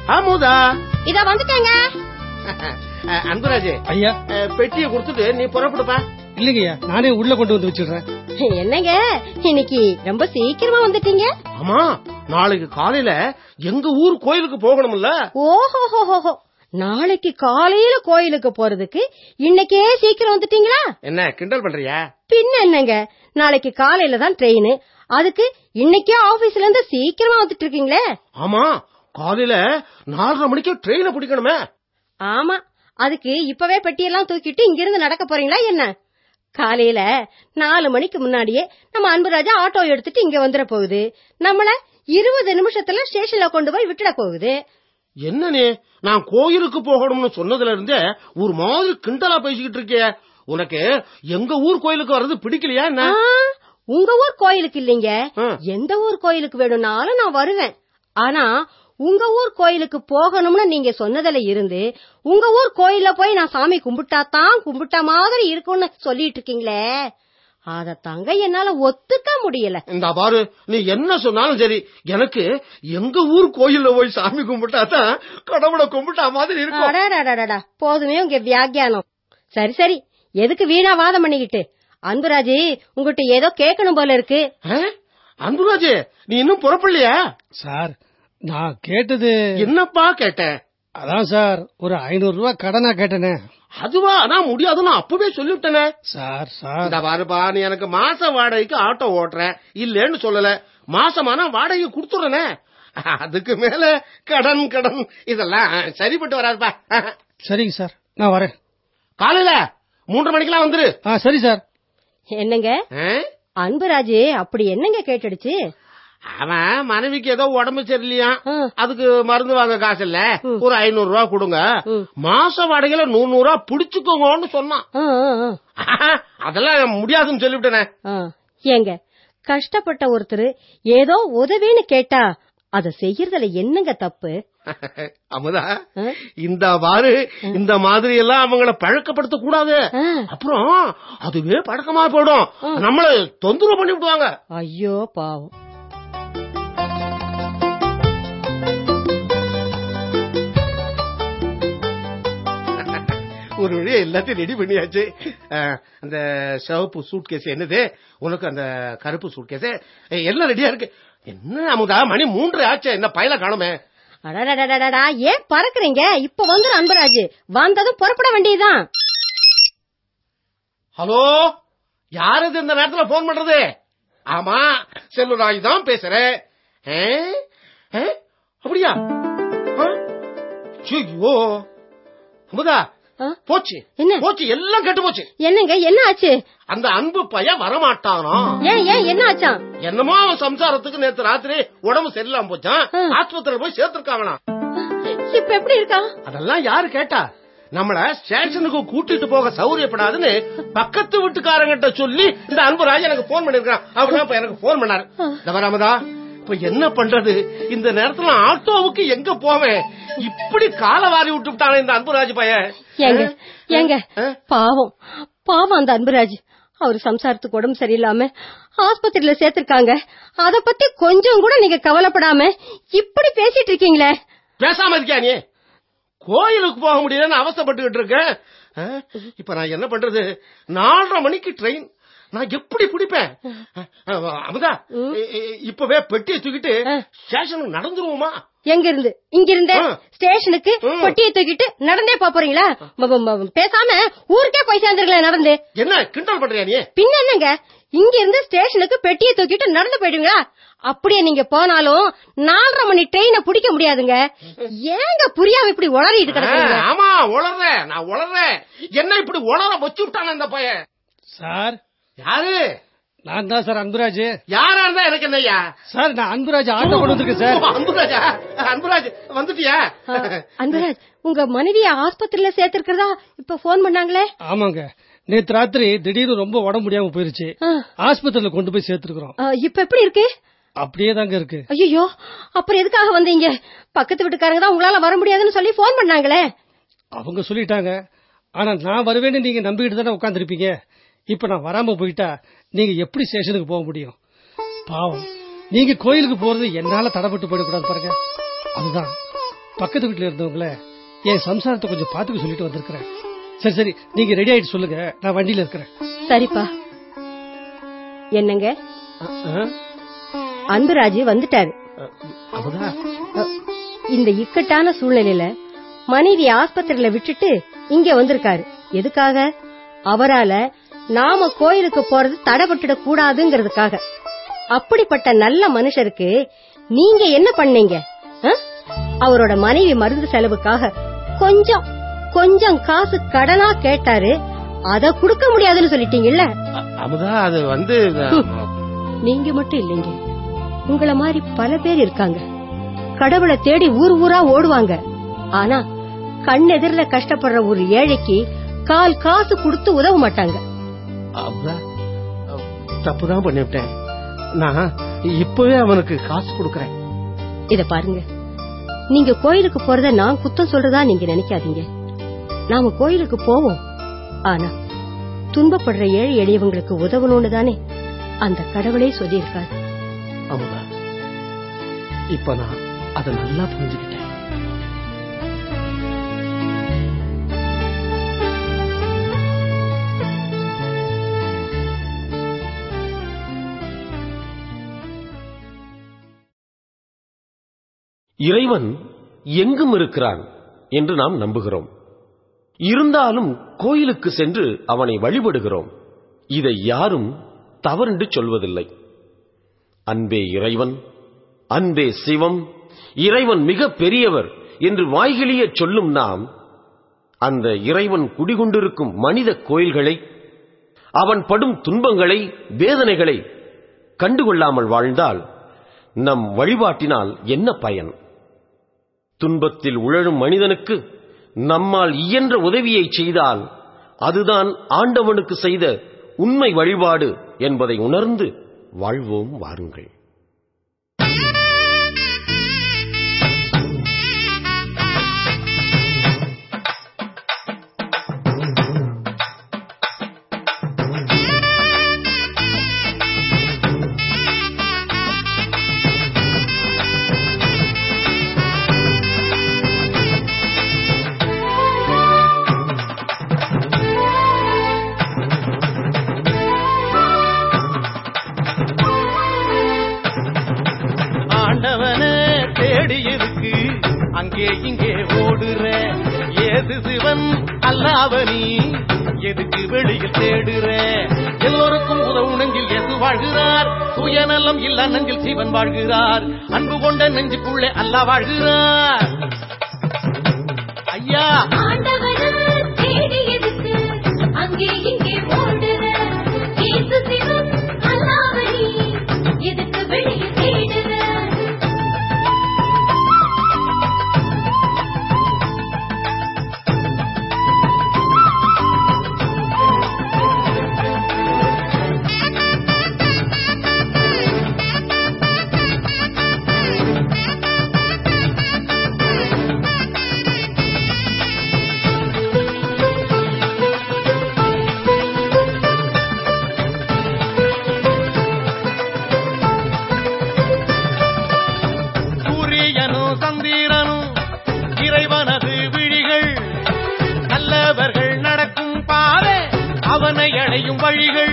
ஆமோதா இத வந்துட்டேங்க அஹ், அன்புராஜ் ஐயா அஹ், பெட்டியை கொடுத்துட்டு நீ புறப்படுப்பா இல்லைங்கய்யா நானே உள்ள கொண்டு வந்து வச்சிடுறேன் என்னங்க இன்னைக்கு ரொம்ப சீக்கிரமா வந்துட்டீங்க ஆமா நாளைக்கு காலையில எங்க ஊர் கோயிலுக்கு போகணும்ல ஓஹோஹோஹோ நாளைக்கு காலையில கோயிலுக்கு போறதுக்கு இன்னைக்கே சீக்கிரம் வந்துட்டீங்களா என்ன கிண்டல் பண்றியா பின்ன என்னங்க நாளைக்கு காலையில தான் ட்ரெயின் அதுக்கு இன்னைக்கே ஆபீஸ்ல இருந்து சீக்கிரமா வந்துட்டு இருக்கீங்களே ஆமா காலையில நாலரை மணிக்கு ட்ரெயினை பிடிக்கணுமே ஆமா அதுக்கு இப்பவே பெட்டியெல்லாம் தூக்கிட்டு இங்கிருந்து நடக்க போறீங்களா என்ன காலையில நாலு மணிக்கு முன்னாடியே நம்ம அன்புராஜா ஆட்டோ எடுத்துட்டு இங்க வந்துட போகுது நம்மள இருபது நிமிஷத்துல ஸ்டேஷன்ல கொண்டு போய் விட்டுட போகுது என்ன நீ நான் கோயிலுக்கு போகணும்னு சொன்னதுல இருந்தே ஒரு மாதிரி கிண்டலா பேசிக்கிட்டு இருக்கிய உனக்கு எங்க ஊர் கோயிலுக்கு வர்றது பிடிக்கலையா என்ன ஆ, உங்க ஊர் கோயிலுக்கு இல்லைங்க ம். எந்த ஊர் கோயிலுக்கு வேணும்னாலும் நான் வருவேன் ஆனா உங்க ஊர் கோயிலுக்கு போகணும்னு நீங்க சொன்னதுல இருந்து உங்க ஊர் கோயில்ல போய் நான் சாமி கும்பிட்டாதான் கும்பிட்ட மாதிரி இருக்கும்னு சொல்லிட்டு இருக்கீங்களே அத தாங்க என்னால ஒத்துக்க முடியல இந்த பாரு நீ என்ன சொன்னாலும் சரி எனக்கு எங்க ஊர் கோயில்ல போய் சாமி கும்பிட்டாதான் கடவுளை கும்பிட்டா மாதிரி இருக்கும் அடடடடடா போதுமே உங்க வியாக்கியானம் சரி சரி எதுக்கு வீணா வாதம் பண்ணிக்கிட்டு அன்புராஜி உங்ககிட்ட ஏதோ கேட்கணும் போல இருக்கு ஆ? அன்புராஜ் நீ இன்னும் புறப்படலையா சார் நான் கேட்டது என்னப்பா கேட்டேன் அதான் சார் ஒரு ஐநூறு ரூபாய் கடனா கேட்டனே அதுவா அதான் முடியாதுன்னு அப்பவே சொல்லிவிட்டனே சார் சார் இந்த பாருப்பா நீ எனக்கு மாச வாடகைக்கு ஆட்டோ ஓட்டுற இல்லன்னு சொல்லல மாசமானா வாடகை கொடுத்துடுறனே அதுக்கு மேல கடன் கடன் இதெல்லாம் சரிப்பட்டு வராதுப்பா சரிங்க சார் நான் வரேன் காலையில மூன்று மணிக்கெல்லாம் வந்துரு ஆ சரி சார் என்னங்க ஆ? அன்புராஜ் அப்படி என்னங்க கேட்டுடுச்சு அவன் மனைவிக்கு ஏதோ உடம்பு சரியில்லையா ஆ. அதுக்கு மருந்து வாங்க காசு இல்ல ம். ஒரு ஐநூறு ரூபா கொடுங்க ம். மாச வாடகையில நூறு நூறு ரூபா பிடிச்சுக்கோங்கன்னு சொன்னான் ஆ, ஆ, ஆ. அதெல்லாம் முடியாதுன்னு சொல்லிவிட்டனே ஆ. ஏங்க கஷ்டப்பட்ட ஒருத்தர் ஏதோ உதவின்னு கேட்டா அத செய்யறதுல என்னங்க தப்பு அமுதா ஆ? இந்த பாரு இந்த மாதிரி எல்லாம் அவங்கள பழக்கப்படுத்த கூடாது ஆ. அப்புறம் அதுவே பழக்கமா போயிடும் நம்மள தொந்தரவு பண்ணி விடுவாங்க ஐயோ பாவம் ஒரு வழியா எல்லாத்தையும் ரெடி பண்ணியாச்சு அஹ், அந்த சிவப்பு சூட் கேஸ் என்னது உனக்கு அந்த கருப்பு சூட் கேஸ் எல்லாம் ரெடியா இருக்கு என்ன அமுதா மணி மூன்று ஆச்சு என்ன பயில காணுமே அடடடடடா ஏன் பறக்குறீங்க இப்ப வந்து அன்பராஜ் வந்ததும் புறப்பட வேண்டியதுதான் ஹலோ யார் இது இந்த நேரத்துல போன் பண்றது ஆமா செல்லுராஜ் தான் பேசுறேன் ஆ? ஆ? அப்படியா ஆ? ஐயோ அமுதா ஆ? போச்சு என்ன? போச்சு எல்லாம் கெட்டு போச்சு என்னங்க என்ன ஆச்சு அந்த அன்பு பையன் வரமாட்டானோ ஏன் ஏன் என்ன ஆச்சாம் என்னமோ அவன் சம்சாரத்துக்கு நேத்து ராத்திரி உடம்பு சரியில்லாம போச்சான் ஆ. ஆஸ்பத்திரியில போய் சேர்த்திருக்காங்கண்ணா இப்ப எப்படி இருக்கா அதெல்லாம் யாரு கேட்டா நம்மள ஸ்டேஷனுக்கு கூட்டிட்டு போக சௌரியப்படாதுன்னு பக்கத்து வீட்டுக்காரங்கிட்ட சொல்லி இந்த அன்புராஜ் எனக்கு போன் பண்ணிருக்கான் அவர்தான் இப்ப எனக்கு போன் பண்ணாரு இந்த வராமதா இப்ப என்ன பண்றது இந்த நேரத்துல நான் ஆட்டோவுக்கு எங்க போவேன் இப்படி கால வாரி விட்டு விட்டானே இந்த அன்புராஜ் பையன் ஏங்க ஏங்க ஆ? பாவம் பாவம் அந்த அன்புராஜ் அவர் சம்சாரத்துக்கு உடம்பு சரியில்லாம ஆஸ்பத்திரியில சேர்த்திருக்காங்க அத பத்தி கொஞ்சம் கூட நீங்க கவலைப்படாம இப்படி பேசிட்டு இருக்கீங்களே பேசாம இருக்கியா நீ கோயிலுக்கு போக முடியலன்னு அவசப்பட்டுக்கிட்டு இருக்கேன் ஆ? இப்ப நான் என்ன பண்றது நாலரை மணிக்கு ட்ரெயின் நான் எப்படி பிடிப்பேன் ஆ, அமுதா இ- இ- இப்பவே பெட்டியை தூக்கிட்டு ஆ. ஸ்டேஷனுக்கு நடந்துருவோமா எங்க இருந்து இங்க இருந்தே ஆ. ஸ்டேஷனுக்கு ம். பொட்டியை தூக்கிட்டு நடந்தே போப் போறீங்களா ம- ம- ம- பேசாம ஊருக்கே போய் சேர்ந்துருங்களேன் நடந்து என்ன கிண்டல் பண்றியா நீ பின்ன என்னங்க இங்க இருந்து ஸ்டேஷனுக்கு பெட்டியை தூக்கிட்டு நடந்து போயிடுவீங்களா அப்படியே நீங்க போனாலும் நாலரை மணி ட்ரெயினை பிடிக்க முடியாதுங்க ஏங்க புரியாம இப்படி உளறிட்டு ஆ, கிடக்குறீங்க ஆமா உளறேன் நான் உளறேன் என்ன இப்படி உளற வச்சு விட்டான இந்த பையன் சார் யாரு நான் தான் சார் அன்புராஜ் யாரா இருந்தா எனக்கு என்னய்யா சார் நான் அன்புராஜ் ஆட்டோ கொண்டு வந்திருக்கேன் சார் ஓ, அன்புராஜா அன்புராஜ் வந்துட்டியா ஆ, அன்பராஜ் உங்க மனைவிய ஆஸ்பத்திரியில சேர்த்திருக்கிறதா இப்ப போன் பண்ணாங்களே ஆமாங்க நேத்து ராத்திரி திடீர்னு ரொம்ப உடம்பு முடியாம போயிருச்சு ஆ, ஆஸ்பத்திரியில கொண்டு போய் சேர்த்துருக்கோம் ஆ, இப்ப எப்படி இருக்கு அப்படியே தாங்க இருக்கு ஐயோ அப்புறம் எதுக்காக வந்தீங்க பக்கத்து வீட்டுக்காரங்க தான் உங்களால வர முடியாதுன்னு சொல்லி போன் பண்ணாங்களே அவங்க சொல்லிட்டாங்க ஆனா நான் வருவேன்னு நீங்க நம்பிக்கிட்டு தானே உட்காந்துருப்பீங்க இப்ப நான் வராம போயிட்டா நீங்க எப்படி ஸ்டேஷனுக்கு போக முடியும் பாவம் நீங்க கோயிலுக்கு போறது என்னால தடைப்பட்டு போயிடக்கூடாது பாருங்க அதுதான் பக்கத்து வீட்டுல இருந்தவங்கள என் சம்சாரத்தை கொஞ்சம் பாத்துக்க சொல்லிட்டு வந்திருக்கிறேன் சரி சரி நீங்க ரெடி ஆயிட்டு சொல்லுங்க நான் வண்டியில இருக்கிறேன் சரிப்பா என்னங்க அன்புராஜ் வந்துட்டாரு அமுதா அ, இந்த இக்கட்டான சூழ்நிலையில மனைவி ஆஸ்பத்திரியில விட்டுட்டு இங்க வந்திருக்காரு எதுக்காக அவரால நாம கோயிலுக்கு போறது தடைபட்டுடக் கூடாதுங்கிறதுக்காக அப்படிப்பட்ட நல்ல மனுஷருக்கு நீங்க என்ன பண்ணீங்க அ? அவரோட மனைவி மருந்து செலவுக்காக கொஞ்சம் கொஞ்சம் காசு கடனா கேட்டாரு அத கொடுக்க முடியாதுன்னு சொல்லிட்டீங்கல்ல அ- அமுதா அது வந்து நீங்க மட்டும் இல்லைங்க உங்கள மாதிரி பல பேர் இருக்காங்க கடவுளை தேடி ஊர் ஊரா ஓடுவாங்க ஆனா கண் எதிரில கஷ்டப்படுற ஒரு ஏழைக்கு கால் காசு கொடுத்து உதவ மாட்டாங்க அமுதா தப்புதான் பண்ணிவிட்டேன் நான் இப்பவே அவனுக்கு காசு கொடுக்கறேன் இத பாருங்க நீங்க கோயிலுக்கு போறத நான் குத்தம் சொல்றதா நீங்க நினைக்காதீங்க நாம கோயிலுக்கு போவோம் ஆனா துன்பப்படுற ஏழை எளியவங்களுக்கு உதவணும்னு தானே அந்த கடவுளே சொல்லியிருக்காரு அமுதா இப்ப நான் அதை நல்லா புரிஞ்சுக்கிட்டேன் இறைவன் எங்கும் இருக்கிறான் என்று நாம் நம்புகிறோம் இருந்தாலும் கோயிலுக்கு சென்று அவனை வழிபடுகிறோம் இதை யாரும் தவறென்று சொல்வதில்லை அன்பே இறைவன் அன்பே சிவம் இறைவன் மிக பெரியவர் என்று வாய்கிழிய சொல்லும் நாம் அந்த இறைவன் குடிகொண்டிருக்கும் மனித கோயில்களை அவன் படும் துன்பங்களை வேதனைகளை கண்டுகொள்ளாமல் வாழ்ந்தால் நம் வழிபாட்டினால் என்ன பயன் துன்பத்தில் உழலும் மனிதனுக்கு நம்மால் இயன்ற உதவியை செய்தால் அதுதான் ஆண்டவனுக்கு செய்த உண்மை வழிபாடு என்பதை உணர்ந்து வாழ்வோம் வாருங்கள் ஆண்டவன தேடி இருக்கு அங்கே இங்கே ஓடுற ஏது சிவன் அல்லாவனி எதுக்கு வெளியில் தேடுற எல்லோருக்கும் உதவு நெஞ்சில் எது வாழ்கிறார் சுயநலம் இல்ல நெஞ்சில் சிவன் வாழ்கிறார் அன்பு கொண்ட நெஞ்சுக்குள்ளே அல்லா வாழ்கிறார் ஐயா ஆண்டவன தேடி எதுக்கு அங்கே இங்கே ஓடுற இயேசு சிவன் அல்லாவரி எதுக்கு வெளியே தேடுற சூரியனும் சந்திரனும் இறைவனது விழிகள் நல்லவர்கள் நடக்கும் பாதை அவனை அடையும் வழிகள்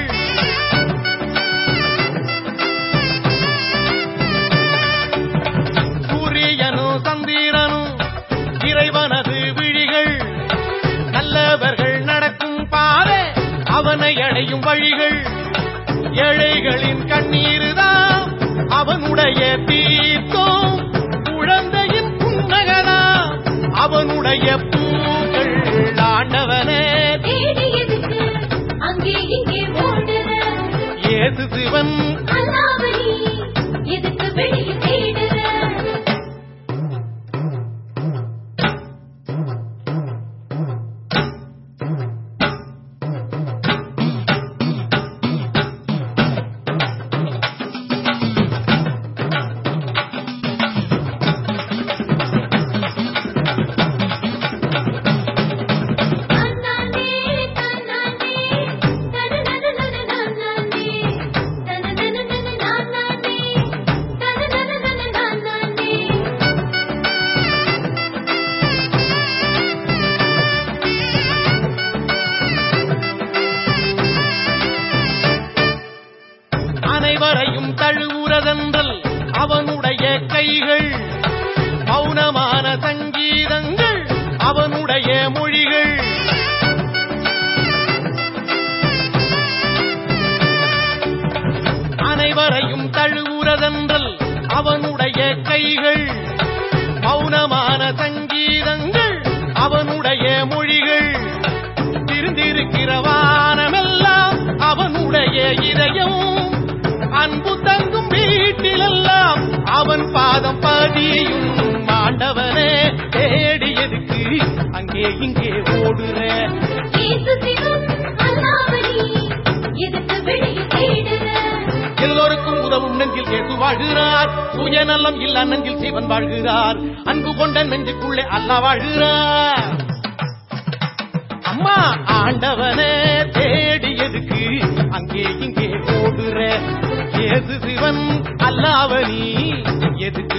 சூரியனும் சந்திரனும் இறைவனது விழிகள் நல்லவர்கள் நடக்கும் பாதை அவனை அடையும் வழிகள் ஏழைகளின் கண்ணீருதான் அவனுடைய தீர்த்தம் குழந்தையின் புன்னகனா அவனுடைய பூக்கள் ஆண்டவனே தேடி எதுக்கு அங்கே இங்கே ஓடுற ஏது சிவன் அல்லாவரி எதுக்கு வெளியே தேடுற மலர்ந்ததென்றல் அவனுடைய கைகள் மௌனமான சங்கீதங்கள் அவனுடைய மொழிகள் திருந்திருக்கிற வானமெல்லாம் அவனுடைய இதயம் அன்பு தங்கும் வீட்டிலெல்லாம் அவன் பாதம் பதியும் ஆண்டவனே தேடியதுக்கு அங்கே இங்கே ஓடுற இயேசு சிவன் அல்லாமணி எதுக்கு வெளியில் தேடுற எல்லோருக்கும் உதவும் நெஞ்சில் கேது வாழ்கிறார் சுயநலம் இல்ல நெஞ்சில் சிவன் வாழ்கிறார் அன்பு கொண்ட நெஞ்சுக்குள்ளே அல்லா வாழ்கிறார் அம்மா ஆண்டவனே தேடியதுக்கு அங்கே இங்கே ஓடுற ஏது சிவன் அல்லாவனி எதுக்கு